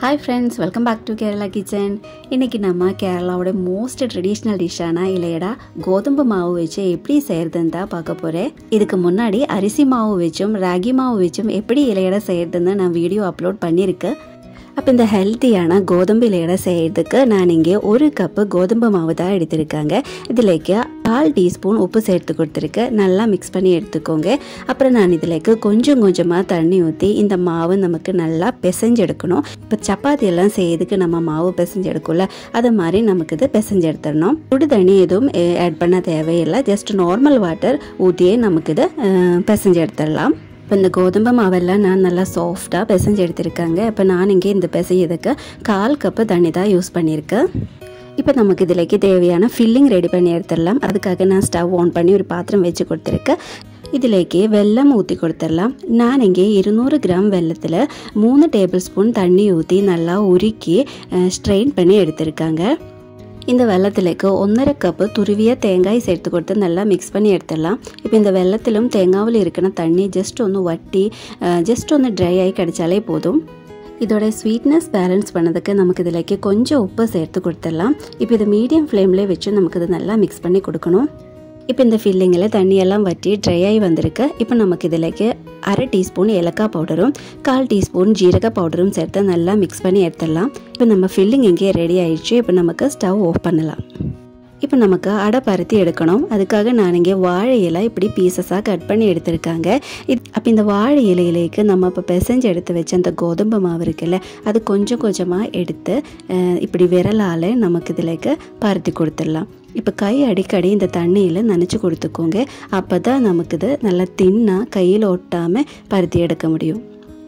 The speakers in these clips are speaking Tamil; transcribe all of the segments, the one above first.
hi friends welcome back to Kerala kitchen இன்றைக்கி நம்ம கேரளாவோட மோஸ்ட் ட்ரெடிஷ்னல் டிஷ்ஷான இலையடா கோதும்பு மாவு வச்சு எப்படி செய்கிறதுன்னு தான் பார்க்க போகிறேன் இதுக்கு முன்னாடி அரிசி மாவு வச்சும் ராகி மாவு வச்சும் எப்படி இலையடை செய்கிறதுன்னு நான் வீடியோ அப்லோட் பண்ணியிருக்கேன் அப்போ இந்த ஹெல்த்தியான கோதும்பு இலையடை செய்கிறதுக்கு நான் இங்கே ஒரு கப்பு கோதும்பு மாவு தான் எடுத்திருக்காங்க இதிலேக்கு கால் டீஸ்பூன் உப்பு சேர்த்து கொடுத்துருக்கேன் நல்லா மிக்ஸ் பண்ணி எடுத்துக்கோங்க அப்புறம் நான் இதிலேக்கு கொஞ்சம் கொஞ்சமாக தண்ணி ஊற்றி இந்த மாவு நமக்கு நல்லா பிசைஞ்செடுக்கணும் இப்போ சப்பாத்தி எல்லாம் செய்யறதுக்கு நம்ம மாவு பிசைஞ்செடுக்கும்ல அது மாதிரி நமக்கு இது பிசைஞ்செடுத்துடணும் சுடு தண்ணி எதுவும் ஆட் பண்ண தேவையில்லை ஜஸ்ட் நார்மல் வாட்டர் ஊற்றியே நமக்கு இதை பிசைஞ்செடுத்துடலாம் இப்போ இந்த கோதுமை மாவெல்லாம் நான் நல்லா சாஃப்டாக பிசைஞ்சு எடுத்திருக்காங்க இப்போ நான் இங்கே இந்த பிசையதுக்கு கால் கப்பு தண்ணி தான் யூஸ் பண்ணியிருக்கேன் இப்போ நமக்கு இதிலேக்கு தேவையான ஃபில்லிங் ரெடி பண்ணி எடுத்துடலாம் அதுக்காக நான் ஸ்டவ் ஆன் பண்ணி ஒரு பாத்திரம் வச்சு கொடுத்துருக்கேன் இதிலேக்கு வெல்லம் ஊற்றி கொடுத்துடலாம் நான் இங்கே இருநூறு கிராம் வெல்லத்தில் மூணு டேபிள் ஸ்பூன் தண்ணி ஊற்றி நல்லா உருக்கி ஸ்ட்ரெயின் பண்ணி எடுத்திருக்காங்க இந்த வெள்ளத்திലേക്ക് ഒന്നര കപ്പ് തുരുവിയ തേങ്ങായി ചേർത്ത് കൊടുത്ത് നല്ല മിക്സ് பண்ணி എടുത്തിടலாம் ഇപ്പോൾ இந்த வெள்ளத்திலும் தேங்காவில் இருக்கிற தண்ணி ஜஸ்ட் ஒன்று வட்டி ஜஸ்ட் ஒன்று ட்ரை ஆகி கிடைச்சாலே போதும் இதோட ஸ்வீட்னஸ் பேலன்ஸ் பண்ணதுக்கு நமக்கு இதிലേക്ക് கொஞ்சம் உப்பு சேர்த்து கொடுத்துடலாம் இப்போ இது மீடியம் ஃப்ளேம்லேயே வச்சு நமக்கு இது நல்லா மிக்ஸ் பண்ணி கொடுக்கணும் இப்போ இந்த ஃபில்லிங்கில் தண்ணியெல்லாம் வற்றி ட்ரை ஆகி வந்திருக்கு இப்போ நமக்கு இதிലേക്ക് அரை டீஸ்பூன் ஏலக்காய் பவுடரும் கால் டீஸ்பூன் ஜீரக பவுடரும் சேர்த்து நல்லா மிக்ஸ் பண்ணி எடுத்துடலாம் இப்போ நம்ம ஃபில்லிங் இங்கேயே ரெடி ஆயிடுச்சு இப்போ நமக்கு ஸ்டவ் ஆஃப் பண்ணலாம் இப்போ நமக்கு அடை பருத்தி எடுக்கணும் அதுக்காக நான் இங்கே வாழை இலை இப்படி பீசஸாக கட் பண்ணி எடுத்திருக்காங்க இது அப்போ இந்த வாழை இலையிலேக்கு நம்ம இப்போ பிசைஞ்சு எடுத்து வச்ச அந்த கோதுமை மாவு இருக்குல்ல அது கொஞ்சம் கொஞ்சமாக எடுத்து இப்படி விரலால் நமக்கு இதிலேக்கு பருத்தி கொடுத்துடலாம் இப்போ கை அடிக்கடி இந்த தண்ணியில் நனைச்சி கொடுத்துக்கோங்க அப்போ தான் நமக்கு இது நல்லா தின்னாக கையில் ஒட்டாமல் பருத்தி எடுக்க முடியும்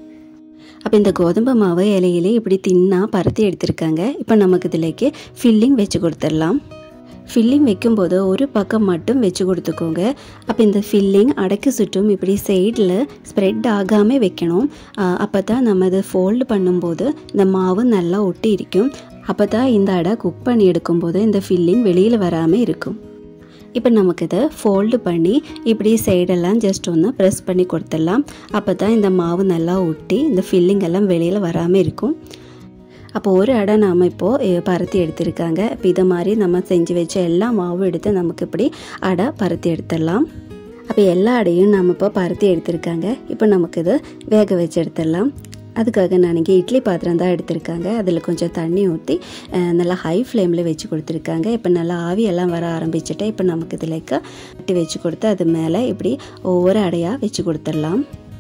அப்போ இந்த கோதுமை மாவு இலையிலே இப்படி தின்னாக பருத்தி எடுத்திருக்காங்க இப்போ நமக்கு இதிலேக்கு ஃபில்லிங் வச்சு கொடுத்துடலாம் ஃபில்லிங் வைக்கும்போது ஒரு பக்கம் மட்டும் வச்சு கொடுத்துக்கோங்க அப்போ இந்த ஃபில்லிங் அடைக்கு சுற்றும் இப்படி சைடில் ஸ்ப்ரெட் ஆகாமல் வைக்கணும் அப்போ தான் நம்ம இதை ஃபோல்டு பண்ணும்போது இந்த மாவு நல்லா ஒட்டி இருக்கும் அப்போ தான் இந்த அடை குக் பண்ணி எடுக்கும்போது இந்த ஃபில்லிங் வெளியில் வராமல் இருக்கும் இப்போ நமக்கு இதை ஃபோல்டு பண்ணி இப்படி சைடெல்லாம் ஜஸ்ட் ஒன்று ப்ரெஸ் பண்ணி கொடுத்துடலாம் அப்போ தான் இந்த மாவு நல்லா ஒட்டி இந்த ஃபில்லிங் எல்லாம் வெளியில் வராமல் இருக்கும் அப்போ ஒரு அடை நாம் இப்போது பருத்தி எடுத்திருக்காங்க இப்போ இதை மாதிரி நம்ம செஞ்சு வச்ச எல்லா மாவும் எடுத்து நமக்கு இப்படி அடை பருத்தி எடுத்துடலாம் அப்போ எல்லா அடையும் நம்ம இப்போ பருத்தி எடுத்திருக்காங்க இப்போ நமக்கு இது வேக வச்சு எடுத்துடலாம் அதுக்காக நான் இங்கே இட்லி பாத்திரம் தான் எடுத்திருக்காங்க அதில் கொஞ்சம் தண்ணி ஊற்றி நல்லா ஹை ஃப்ளேமில் வச்சு கொடுத்துருக்காங்க இப்போ நல்லா ஆவியெல்லாம் வர ஆரம்பிச்சுட்டு இப்போ நமக்கு இதிலேக்கு கட்டி வச்சு கொடுத்து அது மேலே இப்படி ஒவ்வொரு அடையாக வச்சு கொடுத்துடலாம்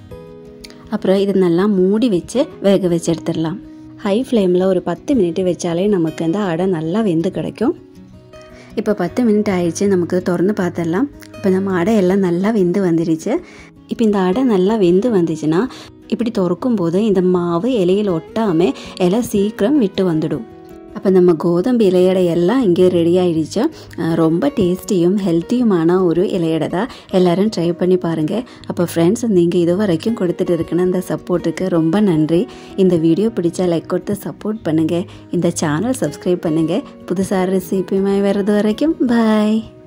அப்புறம் இது நல்லா மூடி வச்சு வேக வச்சு எடுத்துடலாம் ஹை ஃப்ளேமில் ஒரு பத்து மினிட் வச்சாலே நமக்கு அந்த அடை நல்லா வெந்து கிடைக்கும் இப்போ பத்து மினிட் ஆயிடுச்சு நமக்கு திறந்து பார்த்துடலாம் இப்போ நம்ம அடை எல்லாம் நல்லா வெந்து வந்துடுச்சு இப்போ இந்த அடை நல்லா வெந்து வந்துச்சுன்னா இப்படி திறக்கும் போது இந்த மாவு இலையில் ஒட்டாமல் இலை சீக்கிரம் விட்டு வந்துடும் அப்போ நம்ம கோதம்பு இலையடை எல்லாம் இங்கே ரெடி ஆயிடுச்சு ரொம்ப டேஸ்டியும் ஹெல்த்தியுமான ஒரு இலையடை தான் எல்லோரும் ட்ரை பண்ணி பாருங்கள் அப்போ ஃப்ரெண்ட்ஸ் நீங்கள் இது வரைக்கும் கொடுத்துட்டு இருக்குன்னு அந்த சப்போர்ட்டுக்கு ரொம்ப நன்றி இந்த வீடியோ பிடிச்சா லைக் கொடுத்து சப்போர்ட் பண்ணுங்கள் இந்த சேனல் சப்ஸ்கிரைப் பண்ணுங்கள் புதுசாக ரெசிபியுமாய் வர்றது வரைக்கும் பாய்